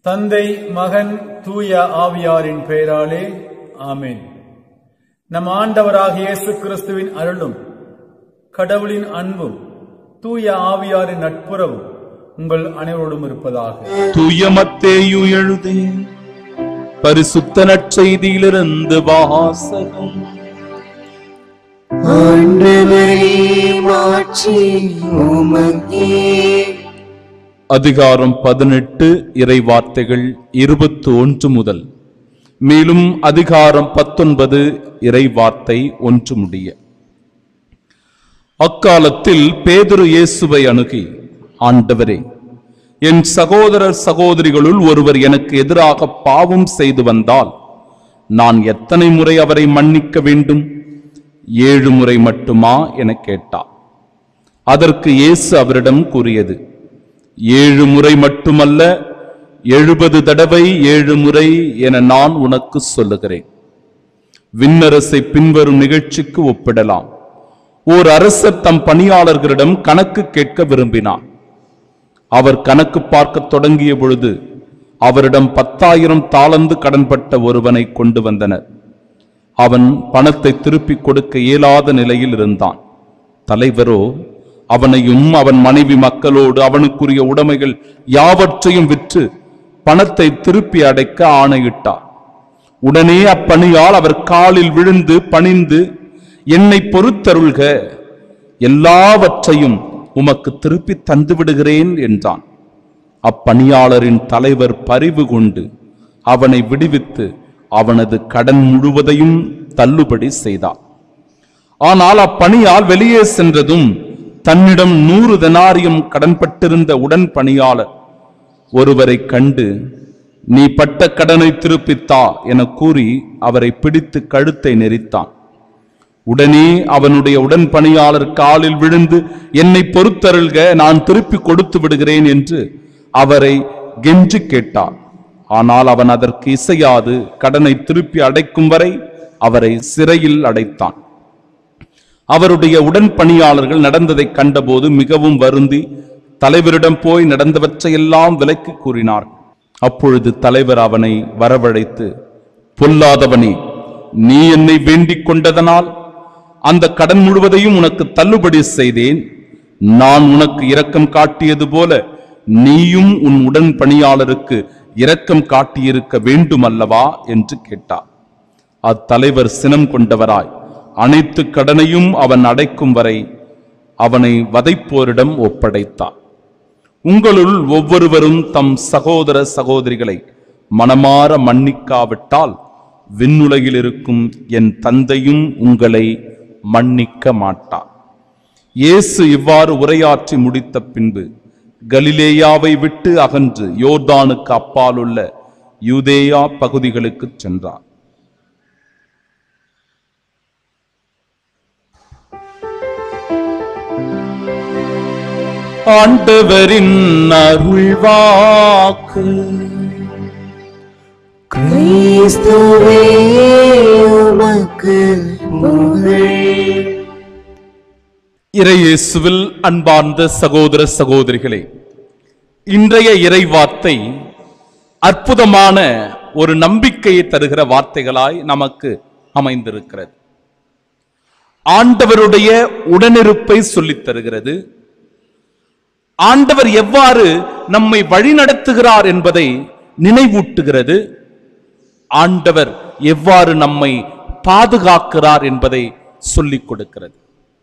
தந்தை மகன் தூய ஆவியாரின் பெயராலே ஆமென் நம் ஆண்டவராகிய இயேசு கிறிஸ்துவின் அருளும் கடவுளின் அன்பும் தூய ஆவியாரின் நட்புறவும் உங்கள் அனைவரோடும் இருப்பதாக தூய மத்தேயு எழுதே பரிசுத்த நற்செய்தியிலிருந்து வாசகம் ஆண்டவரே மாட்சி உமக்கே அதிகாரம் பதினெட்டு இறை வார்த்தைகள் இருபத்தி ஒன்று முதல் மேலும் அதிகாரம் பத்தொன்பது இறை வார்த்தை ஒன்று முடிய அக்காலத்தில் பேதுரு இயேசுவை அணுகி ஆண்டவரே என் சகோதரர் சகோதரிகளுள் ஒருவர் எனக்கு எதிராக பாவம் செய்து வந்தால் நான் எத்தனை முறை அவரை மன்னிக்க வேண்டும் ஏழு முறை மட்டுமா என கேட்டார் அதற்கு இயேசு அவரிடம் கூறியது ஏழு முறை மட்டுமல்ல எழுபது தடவை ஏழு முறை என நான் உனக்கு சொல்லுகிறேன் விண்ணரசை பின்வரும் நிகழ்ச்சிக்கு ஒப்பிடலாம் ஓர் அரசர் தம் பணியாளர்களிடம் கணக்கு கேட்க விரும்பினார் அவர் கணக்கு பார்க்க தொடங்கிய பொழுது அவரிடம் பத்தாயிரம் தாளந்து கடன்பட்ட ஒருவனை கொண்டு வந்தனர் அவன் பணத்தை திருப்பிக் கொடுக்க இயலாத நிலையில் இருந்தான் தலைவரோ அவனையும் அவன் மனைவி மக்களோடு அவனுக்குரிய உடைமைகள் யாவற்றையும் விற்று பணத்தை திருப்பி அடைக்க ஆணையிட்டார் உடனே அப்பணியால் அவர் காலில் விழுந்து பணிந்து என்னை பொறுத்தருள்க எல்லாவற்றையும் உமக்கு திருப்பி தந்து விடுகிறேன் என்றான் அப்பணியாளரின் தலைவர் பரிவு கொண்டு அவனை விடுவித்து அவனது கடன் முழுவதையும் தள்ளுபடி செய்தார் ஆனால் அப்பணியால் வெளியே சென்றதும் தன்னிடம் நூறு தெனாரியம் கடன்பட்டிருந்த உடன் பணியாளர் ஒருவரை கண்டு நீ பட்ட கடனை திருப்பித்தா என கூறி அவரை பிடித்து கழுத்தை நெரித்தான் உடனே அவனுடைய உடன் பணியாளர் காலில் விழுந்து என்னை பொறுத்தருள்க நான் திருப்பி கொடுத்து விடுகிறேன் என்று அவரை கெஞ்சி கேட்டார் ஆனால் அவன் அதற்கு இசையாது கடனை திருப்பி அடைக்கும் வரை அவரை சிறையில் அடைத்தான் அவருடைய உடன் பணியாளர்கள் நடந்ததைக் கண்டபோது மிகவும் வருந்தி தலைவரிடம் போய் நடந்தவற்றையெல்லாம் விலைக்கு கூறினார் அப்பொழுது தலைவர் அவனை வரவழைத்து பொல்லாதவனே நீ என்னை வேண்டிக் கொண்டதனால் அந்த கடன் முழுவதையும் உனக்கு தள்ளுபடி செய்தேன் நான் உனக்கு இரக்கம் காட்டியது போல நீயும் உன் உடன் பணியாளருக்கு இரக்கம் காட்டியிருக்க வேண்டும் அல்லவா என்று கேட்டார் அத்தலைவர் சினம் கொண்டவராய் அனைத்து கடனையும் அவன் அடைக்கும் வரை அவனை வதைப்போரிடம் ஒப்படைத்தார் உங்களுள் ஒவ்வொருவரும் தம் சகோதர சகோதரிகளை மனமாற மன்னிக்காவிட்டால் விண்ணுலகில் இருக்கும் என் தந்தையும் உங்களை மன்னிக்க மாட்டார் இயேசு இவ்வாறு உரையாற்றி முடித்த பின்பு கலிலேயாவை விட்டு அகன்று யோர்தானுக்கு அப்பாலுள்ள யூதேயா பகுதிகளுக்கு சென்றார் ஆண்டவரின் அருள்வாக்கு கிறிஸ்துவே உமக்கு புகழ் இறையேசுவில் அன்பார்ந்த சகோதர சகோதரிகளே இன்றைய இறை வார்த்தை அற்புதமான ஒரு நம்பிக்கையை தருகிற வார்த்தைகளாய் நமக்கு அமைந்திருக்கிறது ஆண்டவருடைய உடனிருப்பை சொல்லித் தருகிறது ஆண்டவர் எவ்வாறு நம்மை வழிநடத்துகிறார் என்பதை நினைவூட்டுகிறது ஆண்டவர் எவ்வாறு நம்மை பாதுகாக்கிறார் என்பதை சொல்லிக் கொடுக்கிறது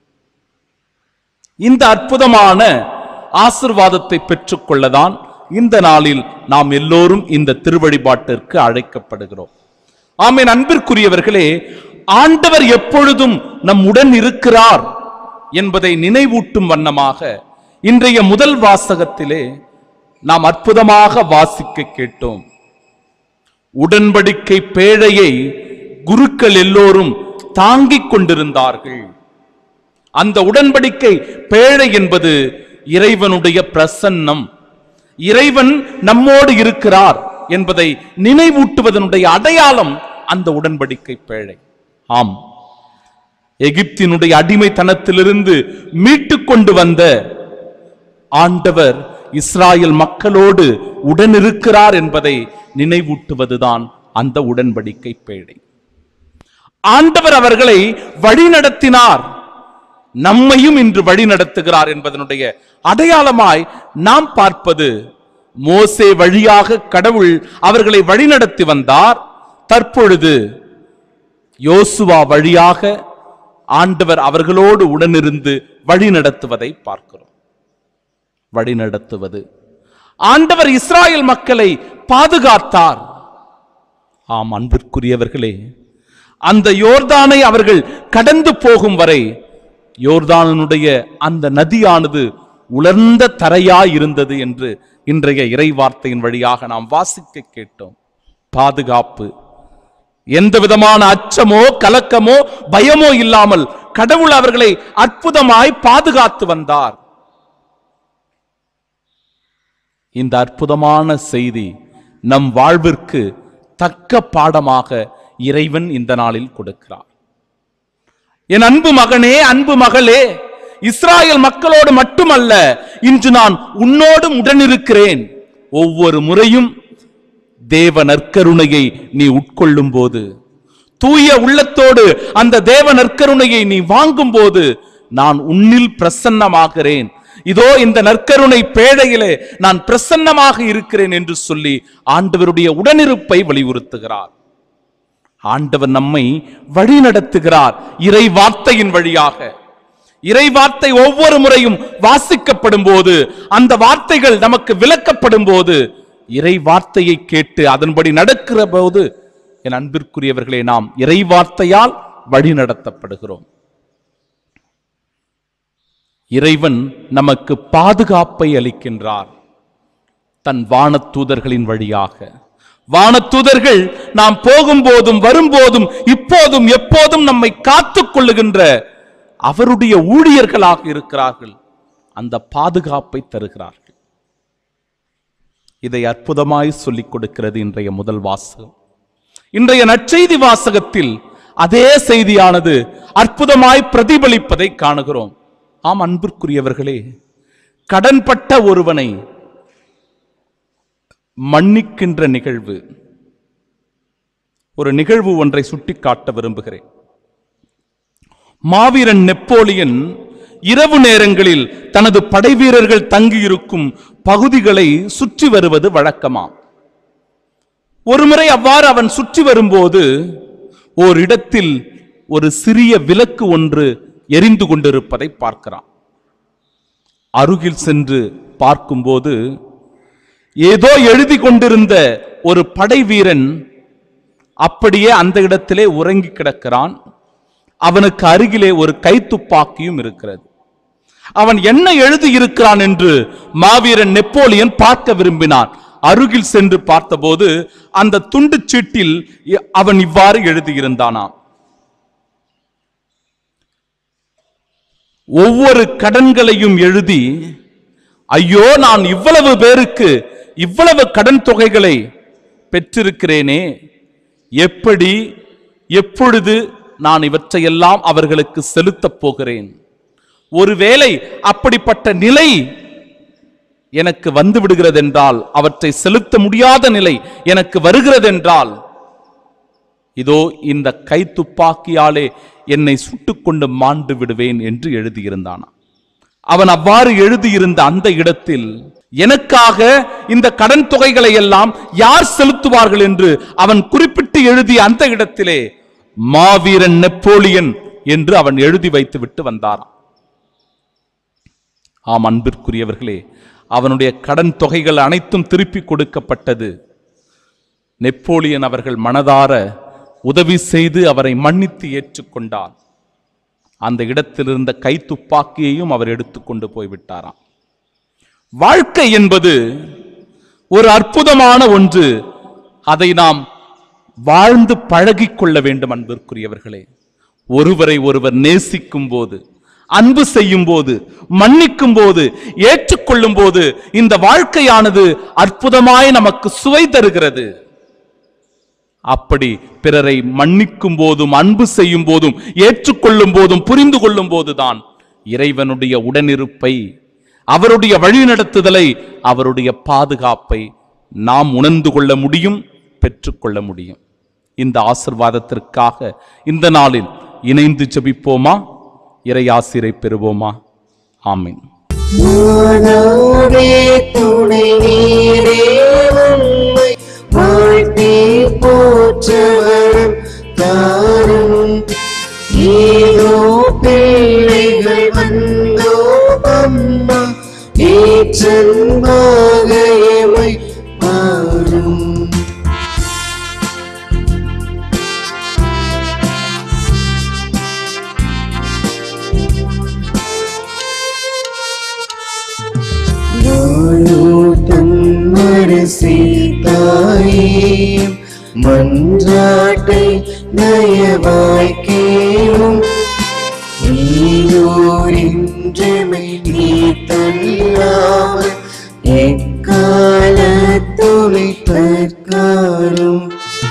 இந்த அற்புதமான ஆசிர்வாதத்தை பெற்றுக்கொள்ளதான் இந்த நாளில் நாம் எல்லோரும் இந்த திருவழிபாட்டிற்கு அழைக்கப்படுகிறோம் ஆமேன் அன்பிற்குரியவர்களே ஆண்டவர் எப்பொழுதும் நம் உடன் இருக்கிறார் என்பதை நினைவூட்டும் வண்ணமாக இன்றைய முதல் வாசகத்திலே நாம் அற்புதமாக வாசிக்க கேட்டோம் உடன்படிக்கை பேழையை குருக்கள் எல்லோரும் தாங்கிக் கொண்டிருந்தார்கள் அந்த உடன்படிக்கை பேழை என்பது இறைவனுடைய பிரசன்னம் இறைவன் நம்மோடு இருக்கிறார் என்பதை நினைவூட்டுவதனுடைய அடையாளம் அந்த உடன்படிக்கை பேழை ஆம் எகிப்தினுடைய அடிமைத்தனத்திலிருந்து மீட்டுக் கொண்டு வந்த ஆண்டவர் இஸ்ராயல் மக்களோடு உடனிருக்கிறார் என்பதை நினைவூட்டுவதுதான் அந்த உடன்படிக்கை பேழை ஆண்டவர் அவர்களை வழிநடத்தினார் நம்மையும் இன்று வழி நடத்துகிறார் என்பதனுடைய அடையாளமாய் நாம் பார்ப்பது மோசே வழியாக கடவுள் அவர்களை வழிநடத்தி வந்தார் தற்பொழுது யோசுவா வழியாக ஆண்டவர் அவர்களோடு உடனிருந்து வழி நடத்துவதை பார்க்கிறோம் வழி நடத்துவது ஆண்டவர் இஸ்ராயல் மக்களை பாதுகாத்தார் ஆம் அன்பிற்குரியவர்களே அந்த யோர்தானை அவர்கள் கடந்து போகும் வரை யோர்தானுடைய அந்த நதியானது உலர்ந்த தரையாய் இருந்தது என்று இன்றைய இறை வார்த்தையின் வழியாக நாம் வாசிக்க கேட்டோம் பாதுகாப்பு எந்த விதமான அச்சமோ கலக்கமோ பயமோ இல்லாமல் கடவுள் அவர்களை அற்புதமாய் பாதுகாத்து வந்தார் இந்த அற்புதமான செய்தி நம் வாழ்விற்கு தக்க பாடமாக இறைவன் இந்த நாளில் கொடுக்கிறார் என் அன்பு மகனே அன்பு மகளே இஸ்ராயல் மக்களோடு மட்டுமல்ல இன்று நான் உன்னோடும் உடனிருக்கிறேன் ஒவ்வொரு முறையும் தேவ நற்கருணையை நீ உட்கொள்ளும் போது தூய உள்ளத்தோடு அந்த தேவ நற்கருணையை நீ வாங்கும் போது நான் உன்னில் பிரசன்னமாகிறேன் இதோ இந்த நற்கருணை பேழையிலே நான் பிரசன்னமாக இருக்கிறேன் என்று சொல்லி ஆண்டவருடைய உடனிருப்பை வலியுறுத்துகிறார் ஆண்டவர் நம்மை வழி நடத்துகிறார் இறை வார்த்தையின் வழியாக இறை வார்த்தை ஒவ்வொரு முறையும் வாசிக்கப்படும் போது அந்த வார்த்தைகள் நமக்கு விளக்கப்படும் போது இறை வார்த்தையை கேட்டு அதன்படி நடக்கிற போது என் அன்பிற்குரியவர்களே நாம் இறை வார்த்தையால் வழி நடத்தப்படுகிறோம் இறைவன் நமக்கு பாதுகாப்பை அளிக்கின்றார் தன் வானத்தூதர்களின் வழியாக வானத்தூதர்கள் நாம் போகும்போதும் வரும்போதும் இப்போதும் எப்போதும் நம்மை காத்துக் கொள்ளுகின்ற அவருடைய ஊழியர்களாக இருக்கிறார்கள் அந்த பாதுகாப்பை தருகிறார்கள் இதை அற்புதமாய் சொல்லிக் கொடுக்கிறது இன்றைய முதல் வாசகம் இன்றைய நற்செய்தி வாசகத்தில் அதே செய்தியானது அற்புதமாய் பிரதிபலிப்பதை காணுகிறோம் ஆம் அன்பிற்குரியவர்களே கடன்பட்ட ஒருவனை மன்னிக்கின்ற நிகழ்வு ஒரு நிகழ்வு ஒன்றை சுட்டிக்காட்ட விரும்புகிறேன் மாவீரன் நெப்போலியன் இரவு நேரங்களில் தனது படைவீரர்கள் தங்கியிருக்கும் பகுதிகளை சுற்றி வருவது வழக்கமாம் ஒருமுறை அவ்வாறு அவன் சுற்றி வரும்போது ஓரிடத்தில் ஒரு சிறிய விளக்கு ஒன்று எரிந்து கொண்டிருப்பதை பார்க்கிறான் அருகில் சென்று பார்க்கும்போது ஏதோ எழுதி கொண்டிருந்த ஒரு படை வீரன் அப்படியே அந்த இடத்திலே உறங்கி கிடக்கிறான் அவனுக்கு அருகிலே ஒரு கைத்துப்பாக்கியும் இருக்கிறது அவன் என்ன எழுதி இருக்கிறான் என்று மாவீரன் நெப்போலியன் பார்க்க விரும்பினான் அருகில் சென்று பார்த்தபோது அந்த துண்டுச் சீட்டில் இ- அவன் இவ்வாறு எழுதியிருந்தானாம் ஒவ்வொரு கடன்களையும் எழுதி ஐயோ நான் இவ்வளவு பேருக்கு இவ்வளவு கடன் தொகைகளை பெற்றிருக்கிறேனே எப்படி எப்பொழுது நான் இவற்றையெல்லாம் அவர்களுக்கு செலுத்தப் போகிறேன் ஒருவேளை அப்படிப்பட்ட நிலை எனக்கு வந்து விடுகிறதென்றால் அவற்றை செலுத்த முடியாத நிலை எனக்கு வருகிறதென்றால் இதோ இந்த கை துப்பாக்கியாலே என்னை சுட்டுக்கொண்டு மாண்டு விடுவேன் என்று எழுதியிருந்தானா அவன் அவ்வாறு எழுதியிருந்த அந்த இடத்தில் எனக்காக இந்த கடன் தொகைகளை எல்லாம் யார் செலுத்துவார்கள் என்று அவன் குறிப்பிட்டு எழுதிய அந்த இடத்திலே மாவீரன் நெப்போலியன் என்று அவன் எழுதி வைத்து விட்டு வந்தாராம் ஆம் அன்பிற்குரியவர்களே அவனுடைய கடன் தொகைகள் அனைத்தும் திருப்பி கொடுக்கப்பட்டது நெப்போலியன் அவர்கள் மனதார உதவி செய்து அவரை மன்னித்து ஏற்றுக்கொண்டார் அந்த இடத்தில் இருந்த கை துப்பாக்கியையும் அவர் எடுத்துக்கொண்டு போய்விட்டாராம் வாழ்க்கை என்பது ஒரு அற்புதமான ஒன்று அதை நாம் வாழ்ந்து பழகிக் கொள்ள வேண்டும் அன்பிற்குரியவர்களே ஒருவரை ஒருவர் நேசிக்கும் போது அன்பு செய்யும் போது மன்னிக்கும் போது ஏற்றுக்கொள்ளும் போது இந்த வாழ்க்கையானது அற்புதமாய் நமக்கு சுவை தருகிறது அப்படி பிறரை மன்னிக்கும் போதும் அன்பு செய்யும் போதும் ஏற்றுக்கொள்ளும் போதும் புரிந்து கொள்ளும் போதுதான் இறைவனுடைய உடனிருப்பை அவருடைய வழிநடத்துதலை அவருடைய பாதுகாப்பை நாம் உணர்ந்து கொள்ள முடியும் பெற்றுக்கொள்ள முடியும் இந்த ஆசிர்வாதத்திற்காக இந்த நாளில் இணைந்து ஜெபிப்போமா இறையாசிரை பெறுவோமா ஆமென் மாதாவே துணை நீரே உம்மை வாழ்த்தி போற்றவரும் தாரும் ஏதோ பிள்ளைகள் வந்தோ அம்மா ஏற்றன்பாக எமை பாரும் தாயும் மன்றாட்டை தயவாய் கேளும் நீயோரின்றமை நீ தள்ளாமல் எக்காலத்துமை தற்காரும்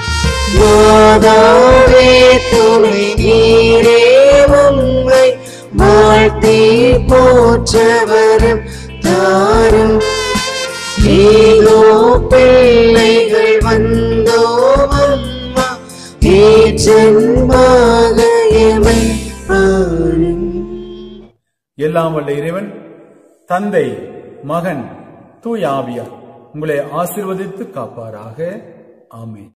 மாதாவே துணை நீரே உம்மை வாழ்த்தி போற்றவரும் தாரும் ஏதோ பிள்ளைகள் வந்தோ அம்மா ஏற்றன்பாக எமை பாரும் எல்லாம் வல்ல இறைவன் தந்தை மகன் தூய ஆவியார் உங்களை ஆசீர்வதித்து காப்பாராக ஆமென்